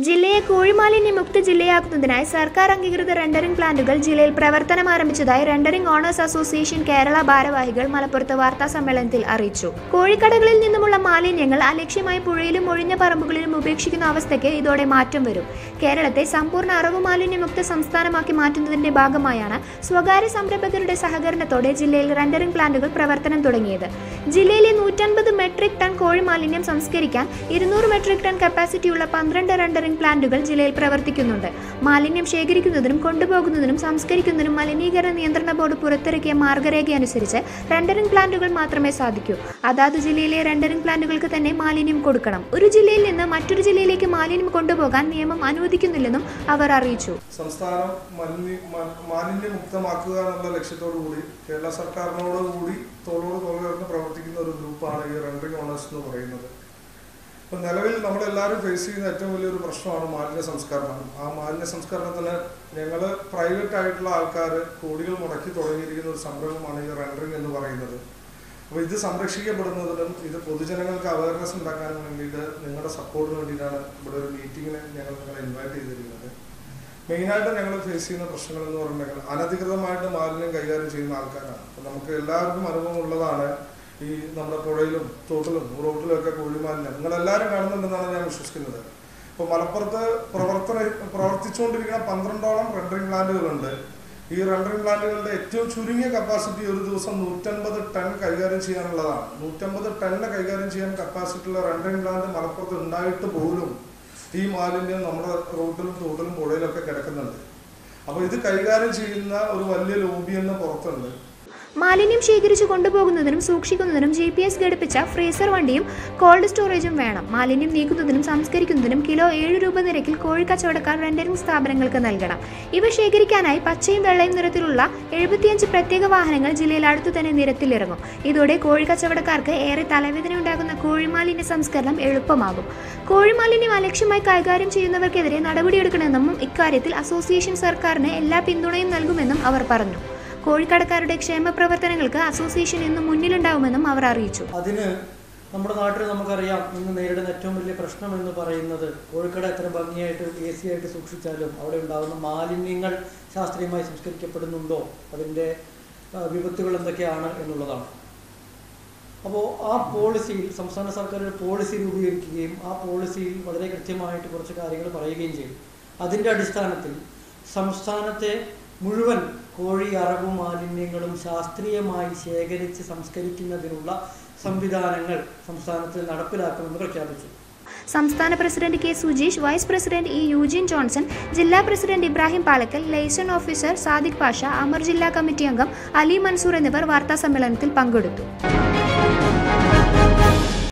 ജില്ലയെ കോഴിമാലിന്യമുക്ത ജില്ലയാക്കുന്നതിനായി സർക്കാർ അംഗീകൃത റെൻഡറിംഗ് പ്ലാന്റുകൾ ജില്ലയിൽ പ്രവർത്തനം ആരംഭിച്ചതായി റെൻഡറിംഗ് ഓണേഴ്സ് അസോസിയേഷൻ കേരള ഭാരവാഹികൾ മലപ്പുറത്ത് വാർത്താ സമ്മേളനത്തിൽ അറിയിച്ചു കോഴിക്കടകളിൽ നിന്നുമുള്ള മാലിന്യങ്ങൾ അലക്ഷ്യമായി പുഴയിലും ഒഴിഞ്ഞ പറമ്പുകളിലും ഉപേക്ഷിക്കുന്ന അവസ്ഥയ്ക്ക് ഇതോടെ മാറ്റം വരും കേരളത്തെ സമ്പൂർണ്ണ അറവു മാലിന്യമുക്ത സംസ്ഥാനമാക്കി മാറ്റുന്നതിന്റെ ഭാഗമായാണ് സ്വകാര്യ സംരംഭകരുടെ സഹകരണത്തോടെ ജില്ലയിൽ റെൻഡറിംഗ് പ്ലാന്റുകൾ പ്രവർത്തനം തുടങ്ങിയത് ജില്ലയിലെ നൂറ്റൻപത് മെട്രിക് ടൺ കോഴി മാലിന്യം സംസ്കരിക്കാൻ ഇരുന്നൂറ് മെട്രിക് ടൺ കപ്പാസിറ്റിയുള്ള പന്ത്രണ്ട് റെൻഡറിംഗ് പ്ലാന്റുകൾ ജില്ലയിൽ പ്രവർത്തിക്കുന്നുണ്ട് മാലിന്യം ശേഖരിക്കുന്നതിനും കൊണ്ടുപോകുന്നതിനും സംസ്കരിക്കുന്നതിനും മലിനീകരണ നിയന്ത്രണ ബോർഡ് പുറത്തിറക്കിയ മാർഗരേഖ അനുസരിച്ച് റെൻഡറിംഗ് പ്ലാന്റുകൾ മാത്രമേ സാധിക്കൂ അതാത് ജില്ലയിലെ റെൻഡറിംഗ് പ്ലാന്റുകൾക്ക് തന്നെ മാലിന്യം കൊടുക്കണം ഒരു ജില്ലയിൽ നിന്ന് മറ്റൊരു ജില്ലയിലേക്ക് മാലിന്യം കൊണ്ടുപോകാൻ നിയമം അനുവദിക്കുന്നില്ലെന്നും അവർ അറിയിച്ചു സംസ്ഥാനം മലിന്യ മ- മാലിന്യമുക്തമാക്കുക എന്നുള്ള ലക്ഷ്യത്തോടു കൂടി കേരള സർക്കാരിനോട് കൂടി തോളോട് തോൾ ചേർന്ന് പ്രവർത്തിക്കുന്ന ഒരു ഗ്രൂപ്പാണ് ഈ റെൻഡറിംഗ് ഓണേഴ്സ് എന്ന് പറയുന്നത് ഇപ്പം നിലവിൽ നമ്മളെല്ലാവരും ഫേസ് ചെയ്യുന്ന ഏറ്റവും വലിയൊരു പ്രശ്നമാണ് മാലിന്യ സംസ്കരണം ആ മാലിന്യ സംസ്കരണത്തിന് ഞങ്ങൾ പ്രൈവറ്റ് ആയിട്ടുള്ള ആൾക്കാർ കോടികൾ മുടക്കി തുടങ്ങിയിരിക്കുന്ന ഒരു സംരംഭമാണ് ഈ റെൻഡറിംഗ് എന്ന് പറയുന്നത് അപ്പോൾ ഇത് സംരക്ഷിക്കപ്പെടുന്നതിനും ഇത് പൊതുജനങ്ങൾക്ക് അവയർനെസ് ഉണ്ടാക്കാനും വേണ്ടിയിട്ട് നിങ്ങളുടെ സപ്പോർട്ടിന് വേണ്ടിയിട്ടാണ് ഇവിടെ ഒരു മീറ്റിങ്ങിന് ഞങ്ങൾ നിങ്ങളെ ഇൻവൈറ്റ് ചെയ്തിരിക്കുന്നത് മെയിനായിട്ട് ഞങ്ങൾ ഫേസ് ചെയ്യുന്ന പ്രശ്നങ്ങൾ എന്ന് പറഞ്ഞിട്ടുണ്ടെങ്കിൽ അനധികൃതമായിട്ട് മാലിന്യം കൈകാര്യം ചെയ്യുന്ന ആൾക്കാരാണ് അപ്പം നമുക്ക് എല്ലാവർക്കും അനുഭവം ഉള്ളതാണ് ഈ നമ്മുടെ പുഴയിലും തോട്ടിലും റോട്ടിലും ഒക്കെ കോഴിമാലിന്യം നിങ്ങളെല്ലാവരും കാണുന്നുണ്ടെന്നാണ് ഞാൻ വിശ്വസിക്കുന്നത് ഇപ്പോൾ മലപ്പുറത്ത് പ്രവർത്തന പ്രവർത്തിച്ചുകൊണ്ടിരിക്കുന്ന പന്ത്രണ്ടോളം റെൻഡറിംഗ് പ്ലാന്റുകളുണ്ട് ഈ റെൻഡറിംഗ് പ്ലാന്റുകളുടെ ഏറ്റവും ചുരുങ്ങിയ കപ്പാസിറ്റി ഒരു ദിവസം നൂറ്റൻപത് ടൺ കൈകാര്യം ചെയ്യാനുള്ളതാണ് നൂറ്റമ്പത് ടണ്ണ് കൈകാര്യം ചെയ്യാൻ കപ്പാസിറ്റിയുള്ള റെൻഡറിംഗ് പ്ലാന്റ് മലപ്പുറത്ത് ഉണ്ടായിട്ട് പോലും ഈ മാലിന്യം നമ്മുടെ റോട്ടിലും തോട്ടിലും പുഴയിലൊക്കെ കിടക്കുന്നുണ്ട് അപ്പോൾ ഇത് കൈകാര്യം ചെയ്യുന്ന ഒരു വലിയ ലോബി എന്ന് പുറത്തുണ്ട് മാലിന്യം ശേഖരിച്ചു കൊണ്ടുപോകുന്നതിനും സൂക്ഷിക്കുന്നതിനും ജി പി എസ് ഘടിപ്പിച്ച ഫ്രീസർ വണ്ടിയും കോൾഡ് സ്റ്റോറേജും വേണം മാലിന്യം നീക്കുന്നതിനും സംസ്കരിക്കുന്നതിനും കിലോ ഏഴ് രൂപ നിരക്കിൽ കോഴി കച്ചവടക്കാർ റെൻഡറിംഗ് സ്ഥാപനങ്ങൾക്ക് നൽകണം ഇവ ശേഖരിക്കാനായി പച്ചയും വെള്ളയും നിറത്തിലുള്ള എഴുപത്തിയഞ്ച് പ്രത്യേക വാഹനങ്ങൾ ജില്ലയിൽ അടുത്തു തന്നെ നിരത്തിലിറങ്ങും ഇതോടെ കോഴി കച്ചവടക്കാർക്ക് ഏറെ തലവേദന ഉണ്ടാകുന്ന കോഴിമാലിന്യ സംസ്കരണം എളുപ്പമാകും കോഴിമാലിന്യം അലക്ഷ്യമായി കൈകാര്യം ചെയ്യുന്നവർക്കെതിരെ നടപടിയെടുക്കണമെന്നും ഇക്കാര്യത്തിൽ അസോസിയേഷൻ സർക്കാരിന് എല്ലാ പിന്തുണയും നൽകുമെന്നും അവർ പറഞ്ഞു കോഴിക്കടക്കാരുടെ ക്ഷേമ പ്രവർത്തനങ്ങൾക്ക് അസോസിയേഷൻ എന്നും മുന്നിലുണ്ടാവുമെന്നും അവർ അറിയിച്ചു അതിന് നമ്മുടെ നാട്ടിൽ നമുക്കറിയാം ഇന്ന് നേരിടുന്ന ഏറ്റവും വലിയ പ്രശ്നം എന്ന് പറയുന്നത് കോഴിക്കട എത്ര ഭംഗിയായിട്ട് എ സി ആയിട്ട് സൂക്ഷിച്ചാലും അവിടെ ഉണ്ടാകുന്ന മാലിന്യങ്ങൾ ശാസ്ത്രീയമായി സംസ്കരിക്കപ്പെടുന്നുണ്ടോ അതിൻ്റെ ആ, വിപത്തുകൾ എന്തൊക്കെയാണ് എന്നുള്ളതാണ് അപ്പോൾ ആ പോളിസിയിൽ സംസ്ഥാന സർക്കാർ ഒരു പോളിസി രൂപീകരിക്കുകയും ആ പോളിസിയിൽ വളരെ കൃത്യമായിട്ട് കുറച്ച് കാര്യങ്ങൾ പറയുകയും ചെയ്തു അതിൻ്റെ അടിസ്ഥാനത്തിൽ സംസ്ഥാനത്തെ മുഴുവൻ കോഴി അറവു മാലിന്യങ്ങളും ശാസ്ത്രീയമായി ശേഖരിച്ച് സംസ്കരിക്കുന്നതിനുള്ള സംവിധാനങ്ങൾ സംസ്ഥാനത്ത് നടപ്പിലാക്കുമെന്ന് പ്രഖ്യാപിച്ചു സംസ്ഥാന president K Sujeesh vice president E Eugene Johnson ജില്ലാ president Ibrahim Palakkal liaison officer Sadiq Pasha Amar ജില്ലാ കമ്മിറ്റി അംഗം അലി മൻസൂർ എന്നിവർ വാർത്താ സമ്മേളനത്തിൽ പങ്കെടുത്തു